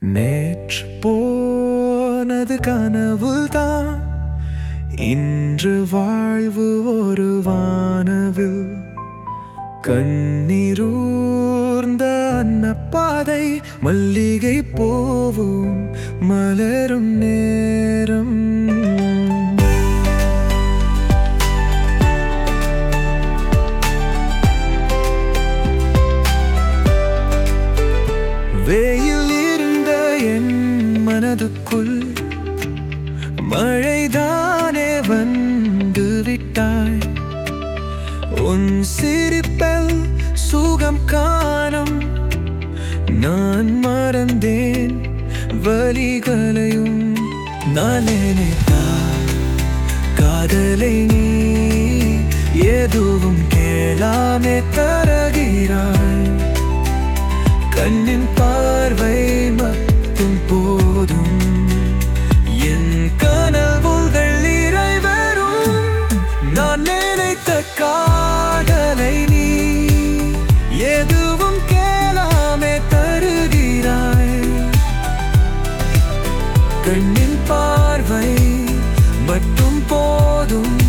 நேற்று போனது கனவுதான் இன்று வாழ்வு ஒரு வானவில் கண்ணீரூர்ந்த அன்னப்பாதை மல்லிகை போவும் மலரும் நேரம் வெயில் இருந்த என் மனதுக்குள் மழைதானே வந்து விட்டாய் உன் சிரிப்பில் சுகம் காணும் நான் மறந்தேன் வலிகளையும் நான் நினைத்தால் காதலை நீ எதுவும் கேளாமே தருகிறாய் கண்ணின் பார்வை மட்டும் போதும் என் கனவுகள் நிறைவேறும் நான் நினைத்த காதலை நீ எதுவும் கேளாமே தருகிறாய் கண்ணின் பார்வை மட்டும் போதும்